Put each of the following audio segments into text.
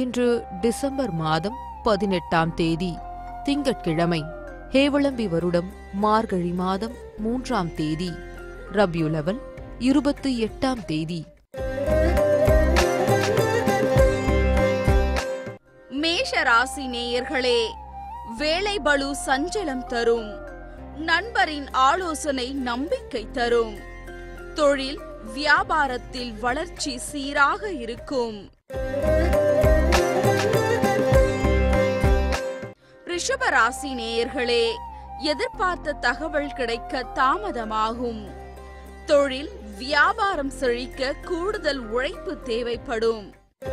இன்று டிசம்பர் மாதம் பதினெட்டாம் தேதி திங்கட்கிழமை ஹேவளம்பி வருடம் மார்கழி மாதம் மூன்றாம் தேதி ரப்யுலவல் இருபத்தி எட்டாம் தேதி மேஷ ராசி நேயர்களே வேலை பளு சஞ்சலம் தரும் நண்பரின் ஆலோசனை நம்பிக்கை தரும் தொழில் வியாபாரத்தில் வளர்ச்சி சீராக இருக்கும் ரிஷப ராசி நேயர்களே எதிர்பார்த்த தகவல் கிடைக்க தாமதமாகும் தொழில் வியாபாரம் செழிக்க கூடுதல் உழைப்பு தேவைப்படும்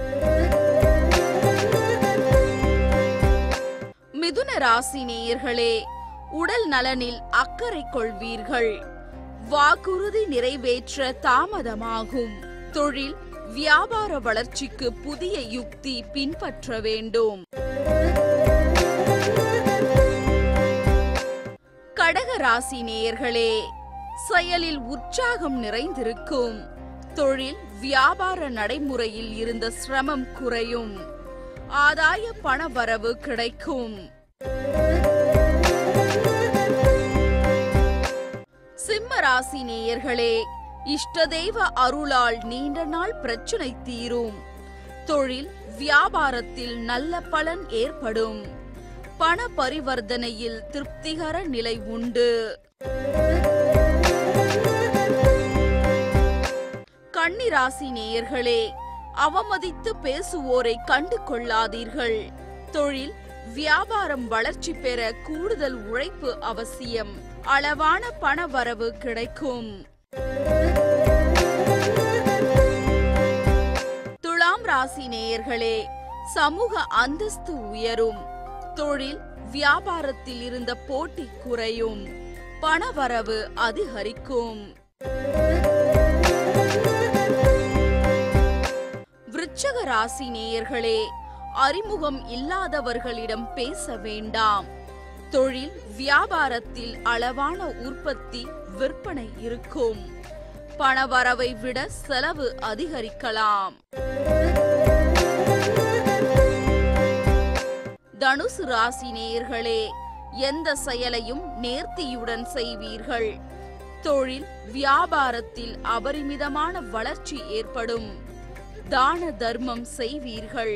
மிதுன ராசி நேயர்களே உடல் நலனில் அக்கறை கொள்வீர்கள் வாக்குறுதி நிறைவேற்ற தாமதமாகும் தொழில் வியாபார வளர்ச்சிக்கு புதிய யுக்தி பின்பற்ற வேண்டும் கடக ராசி நேயர்களே செயலில் உற்சாகம் நிறைந்திருக்கும் தொழில் வியாபார நடைமுறையில் இருந்த சிரமம் குறையும் ஆதாய பண வரவு கிடைக்கும் சிம்ம ராசி நேயர்களே இஷ்டதெய்வ அருளால் நீண்ட நாள் பிரச்சனை தீரும் தொழில் வியாபாரத்தில் நல்ல பலன் ஏற்படும் பண பரிவர்த்தனையில் திருப்திகர நிலை உண்டு கன்னிராசி நேயர்களே அவமதித்து பேசுவோரை கண்டு கொள்ளாதீர்கள் தொழில் வியாபாரம் வளர்ச்சி பெற கூடுதல் உழைப்பு அவசியம் அளவான பண வரவு கிடைக்கும் துலாம் ராசி நேயர்களே சமூக அந்தஸ்து உயரும் தொழில் வியாபாரத்தில் இருந்த போட்டி குறையும் பணவரவு அதிகரிக்கும் விருச்சக ராசி நேயர்களே அறிமுகம் இல்லாதவர்களிடம் பேச வேண்டாம் தொழில் வியாபாரத்தில் அளவான உற்பத்தி விற்பனை இருக்கும் பணவரவை விட செலவு அதிகரிக்கலாம் தனுசு ராசி நேயர்களே எந்த செயலையும் நேர்த்தியுடன் செய்வீர்கள் தொழில் வியாபாரத்தில் அபரிமிதமான வளர்ச்சி ஏற்படும் தான தர்மம் செய்வீர்கள்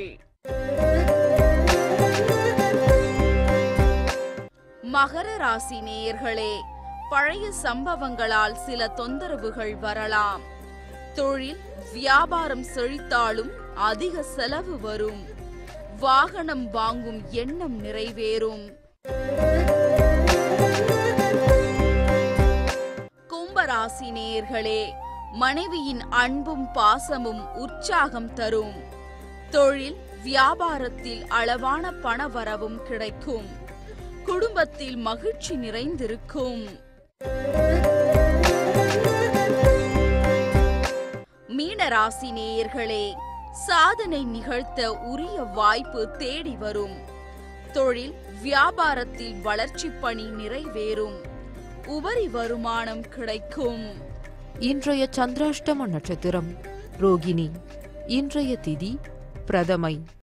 மகர ராசி நேயர்களே பழைய சம்பவங்களால் சில தொந்தரவுகள் வரலாம் தொழில் வியாபாரம் செழித்தாலும் அதிக செலவு வரும் வாகனம் வாங்கும் எண்ணம் நிறைவேறும் கும்பராசி நேயர்களே மனைவியின் அன்பும் பாசமும் உற்சாகம் தரும் தொழில் வியாபாரத்தில் அளவான பணவரவும் கிடைக்கும் குடும்பத்தில் மகிழ்ச்சி நிறைந்திருக்கும் மீனராசி நேயர்களே சாதனை நிகழ்த்த உரிய வாய்ப்பு தேடி வரும் தொழில் வியாபாரத்தில் வளர்ச்சி பணி நிறைவேறும் உபரி வருமானம் கிடைக்கும் இன்றைய சந்திராஷ்டம நட்சத்திரம் ரோகிணி இன்றைய திதி பிரதமை